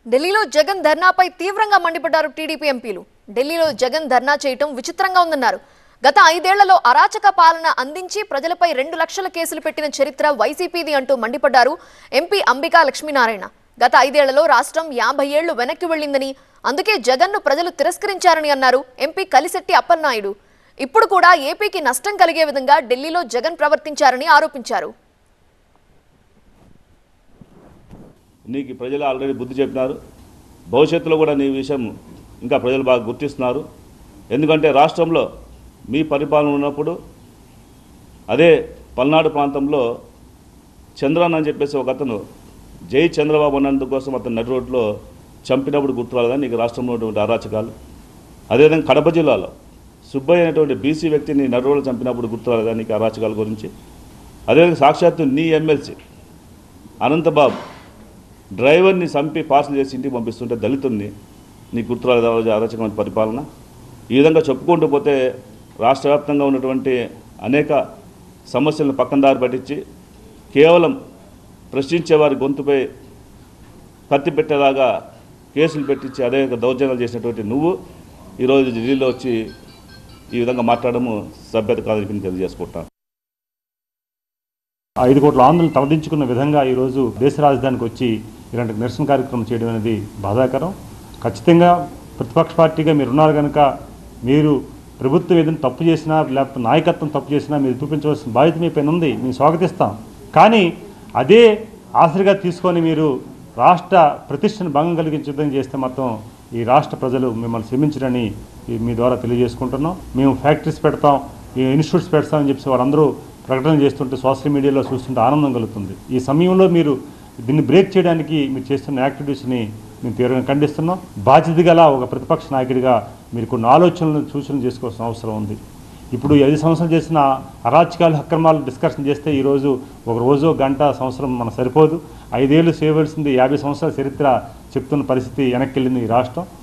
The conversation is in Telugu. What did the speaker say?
ఢిల్లీలో జగన్ ధర్నాపై తీవ్రంగా మండిపడ్డారు టీడీపీ ఎంపీలు ఢిల్లీలో జగన్ ధర్నా చేయటం విచిత్రంగా ఉందన్నారు గత ఐదేళ్లలో అరాచక పాలన అందించి ప్రజలపై రెండు లక్షల కేసులు పెట్టిన చరిత్ర వైసీపీది అంటూ మండిపడ్డారు ఎంపీ అంబికా లక్ష్మీనారాయణ గత ఐదేళ్లలో రాష్ట్రం యాభై ఏళ్లు వెనక్కి వెళ్ళిందని అందుకే జగన్ను ప్రజలు తిరస్కరించారని అన్నారు ఎంపీ కలిశెట్టి అప్పలనాయుడు ఇప్పుడు కూడా ఏపీకి నష్టం కలిగే విధంగా ఢిల్లీలో జగన్ ప్రవర్తించారని ఆరోపించారు నీకు ప్రజలు ఆల్రెడీ బుద్ధి చెప్పినారు భవిష్యత్తులో కూడా నీ విషయం ఇంకా ప్రజలు బాగా గుర్తిస్తున్నారు ఎందుకంటే రాష్ట్రంలో మీ పరిపాలన ఉన్నప్పుడు అదే పల్నాడు ప్రాంతంలో చంద్రన్ అని చెప్పేసి ఒక అతను జై చంద్రబాబు అన్నందుకోసం అతను నడి రోడ్లో చంపినప్పుడు గుర్తురాలేదా నీకు రాష్ట్రంలో ఉన్నటువంటి అరాచకాలు అదేవిధంగా కడప జిల్లాలో సుబ్బయ్య అనేటువంటి బీసీ వ్యక్తిని నడి రోడ్లో చంపినప్పుడు గుర్తురాలేదా నీకు అరాచకాల గురించి అదేవిధంగా సాక్షాత్తు నీ ఎమ్మెల్సీ అనంతబాబు డ్రైవర్ని చంపి పార్సల్ చేసి ఇంటికి పంపిస్తుంటే దళితుల్ని నీకు గుర్తురాలేదా ఆ రోజు అరాచకమైన పరిపాలన ఈ విధంగా చెప్పుకుంటూ పోతే రాష్ట్ర వ్యాప్తంగా ఉన్నటువంటి అనేక సమస్యలను పక్కన దారి పట్టించి కేవలం ప్రశ్నించే వారి గొంతుపై కత్తి పెట్టేలాగా కేసులు పెట్టించి అదే దౌర్జన్యాలు చేసినటువంటి నువ్వు ఈరోజు ఢిల్లీలో వచ్చి ఈ విధంగా మాట్లాడము సభ్యత కాదని నేను తెలియజేసుకుంటాను ఐదు కోట్ల ఆందోళన తలదించుకున్న విధంగా ఈరోజు దేశ రాజధానికి వచ్చి ఇలాంటి నిరసన కార్యక్రమం చేయడం అనేది బాధాకరం ఖచ్చితంగా ప్రతిపక్ష పార్టీగా మీరు ఉన్నారు కనుక మీరు ప్రభుత్వం ఏదైనా తప్పు చేసినా లేకపోతే నాయకత్వం తప్పు చేసినా మీరు చూపించవలసిన బాధ్యత మీ పైన ఉంది మేము స్వాగతిస్తాం కానీ అదే ఆసరిగా తీసుకొని మీరు రాష్ట్ర ప్రతిష్టను భంగం కలిగించే విధంగా చేస్తే మాత్రం ఈ రాష్ట్ర ప్రజలు మిమ్మల్ని క్షమించరని ఈ- మీ ద్వారా తెలియజేసుకుంటున్నాం మేము ఫ్యాక్టరీస్ పెడతాం ఈ ఇన్స్టిట్యూట్స్ పెడతామని చెప్పి వారందరూ ప్రకటన చేస్తుంటే సోషల్ మీడియాలో చూస్తుంటే ఆనందం కలుగుతుంది ఈ సమయంలో మీరు దీన్ని బ్రేక్ చేయడానికి మీరు చేస్తున్న యాక్టివిటీస్ని మేము తీవ్రంగా ఖండిస్తున్నాం బాధ్యత గల ఒక ప్రతిపక్ష నాయకుడిగా మీరు కొన్ని ఆలోచనలను సూచనలు చేసుకోవాల్సిన అవసరం ఉంది ఇప్పుడు ఐదు సంవత్సరాలు చేసిన అరాచకాలు అక్రమాలు డిస్కషన్ చేస్తే ఈరోజు ఒక రోజు గంట సంవత్సరం మన సరిపోదు ఐదేళ్ళు చేయవలసింది యాభై సంవత్సరాల చరిత్ర చెప్తున్న పరిస్థితి వెనక్కి వెళ్ళింది ఈ రాష్ట్రం